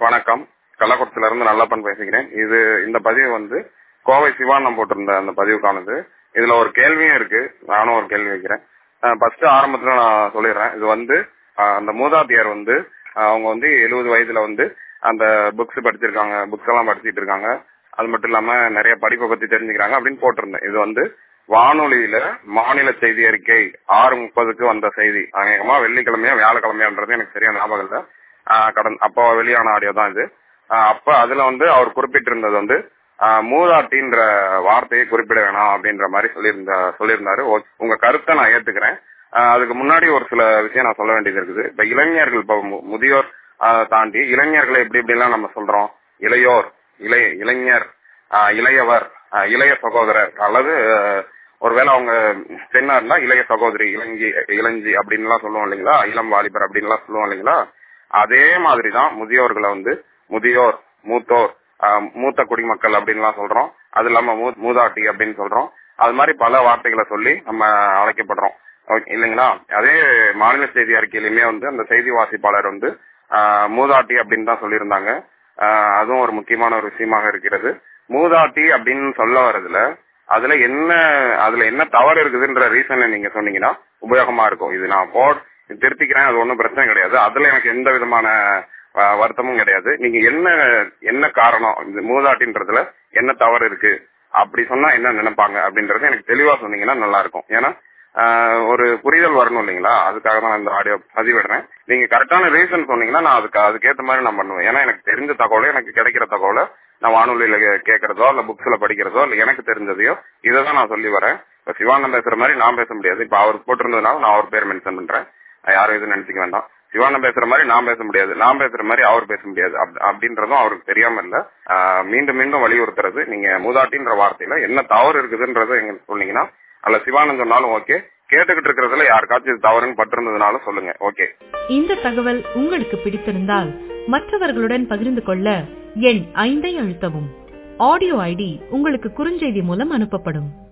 வணக்கம் கள்ளக்குளத்துல இருந்து நல்லப்பன் பேசுகிறேன் இது இந்த பதிவு வந்து கோவை சிவானம் போட்டிருந்த அந்த பதிவுக்கானது இதுல ஒரு கேள்வியும் இருக்கு நானும் ஒரு கேள்வி வைக்கிறேன் ஃபர்ஸ்ட் ஆரம்பத்துல நான் சொல்லிடுறேன் இது வந்து அஹ், அந்த மூதாட்டியார் வந்து அஹ், அவங்க வந்து எழுபது வயதுல வந்து அந்த புக்ஸ் படிச்சிருக்காங்க புக்ஸ் எல்லாம் படிச்சிட்டு இருக்காங்க அது மட்டும் இல்லாம நிறைய படிப்பை பத்தி தெரிஞ்சுக்கிறாங்க அப்படின்னு போட்டிருந்தேன் இது வந்து வானொலியில மாநில செய்தி அறிக்கை ஆறு முப்பதுக்கு வந்த செய்தி அநேகமா வெள்ளிக்கிழமையா வியாழக்கிழமையான்றது எனக்கு சரியா ஞாபகம் இல்ல ஆஹ் கடன் அப்போ வெளியான ஆடியோ தான் இது ஆஹ் அப்ப அதுல வந்து அவர் குறிப்பிட்டிருந்தது வந்து ஆஹ் மூதாட்டின்ற வார்த்தையை குறிப்பிட வேணாம் அப்படின்ற மாதிரி சொல்லியிருந்த சொல்லியிருந்தாரு ஓ- உங்க கருத்தை நான் ஏத்துக்கிறேன் ஆஹ் அதுக்கு முன்னாடி ஒரு சில விஷயம் நான் சொல்ல வேண்டியது இருக்குது இப்ப இளைஞர்கள் இப்ப மு- முதியோர் ஆஹ் தாண்டி இளைஞர்களை எப்படி எப்படி எல்லாம் நம்ம சொல்றோம் இளையோர் இளைய இளைஞர் ஆஹ் இளையவர் ஆஹ் இளைய சகோதரர் அல்லது ஆஹ் ஒருவேளை அவங்க பெண்ணா இருந்தா இளைய சகோதரி இளஞ்சி இளஞ்சி அப்படின்னு எல்லாம் சொல்லுவோம் இல்லைங்களா இளம் வாலிபர் அப்படின்னு எல்லாம் சொல்லுவோம் இல்லைங்களா அதே மாதிரிதான் முதியோர்களை வந்து முதியோர் மூத்தோர் ஆஹ் மூத்த குடிமக்கள் அப்படின்லாம் சொல்றோம் அது இல்லாம மூ- மூதாட்டி அப்படின்னு சொல்றோம் அது மாதிரி பல வார்த்தைகளை சொல்லி நம்ம அழைக்கப்படுறோம் ஓகே, இல்லைங்களா அதே மாநில செய்தி அறிக்கையிலுமே வந்து அந்த செய்தி வாசிப்பாளர் வந்து ஆஹ் மூதாட்டி அப்படின்னு தான் சொல்லியிருந்தாங்க ஆஹ் அதுவும் ஒரு முக்கியமான ஒரு விஷயமாக இருக்கிறது மூதாட்டி அப்படின்னு சொல்ல வர்றதுல அதுல என்ன அதுல என்ன தவறு இருக்குதுன்ற ரீசனை நீங்க சொன்னீங்கன்னா உபயோகமா இருக்கும் இது நான் போட் திருத்திக்கிறேன் அது ஒன்றும் பிரச்சனை கிடையாது அதுல எனக்கு எந்த விதமான ஆஹ், வருத்தமும் கிடையாது நீங்க என்ன என்ன காரணம் இந்த மூதாட்டின்றதுல என்ன தவறு இருக்கு அப்படி சொன்னா என்ன நினைப்பாங்க அப்படின்றது எனக்கு தெளிவா சொன்னீங்கன்னா நல்லா இருக்கும் ஏன்னா ஆஹ், ஒரு புரிதல் வரணும் இல்லைங்களா அதுக்காக தான் நான் இந்த ஆடியோ பதிவிடுறேன் நீங்க கரெக்டான ரீசன் சொன்னீங்கன்னா நான் அதுக்கு அதுக்கேற்ற மாதிரி நான் பண்ணுவேன் ஏன்னா எனக்கு தெரிஞ்ச தகவலை எனக்கு கிடைக்கிற தகவலை நான் வானொலியில கே- கேட்கறதோ இல்ல புக்ஸ்ல படிக்கிறதோ இல்ல எனக்கு தெரிஞ்சதையோ இதை தான் நான் சொல்லி வரேன் இப்ப சிவானந்தம் பேசுற மாதிரி நான் பேச முடியாது இப்ப அவர் போட்டிருந்ததுனால நான் அவர் பேர் மென்ஷன் பண்றேன் அஹ் யாரும் எதுவும் நினைச்சுக்க வேண்டாம் சிவானந்தம் பேசுற மாதிரி நான் பேச முடியாது நான் பேசுற மாதிரி அவர் பேச முடியாது அப்- அப்படின்றதும் அவருக்கு தெரியாம இல்ல ஆஹ் மீண்டும் மீண்டும் வலியுறுத்துறது நீங்க மூதாட்டின்ற வார்த்தையில என்ன தவறு இருக்குதுன்றதை எங்களுக்கு சொன்னீங்கன்னா அல்ல சிவானந்த் சொன்னாலும் ஓகே கேட்டுக்கிட்டு இருக்கிறதுல யாருக்காச்சும் இது தவறுன்னு பட்டிருந்ததுனாலும் சொல்லுங்க ஓகே இந்த தகவல் உங்களுக்கு பிடித்திருந்தால் மற்றவர்களுடன் பகிர்ந்து கொள்ள எண் ஐந்தை அழுத்தவும் ஆடியோ ஐடி உங்களுக்கு குறுஞ்செய்தி மூலம் அனுப்பப்படும்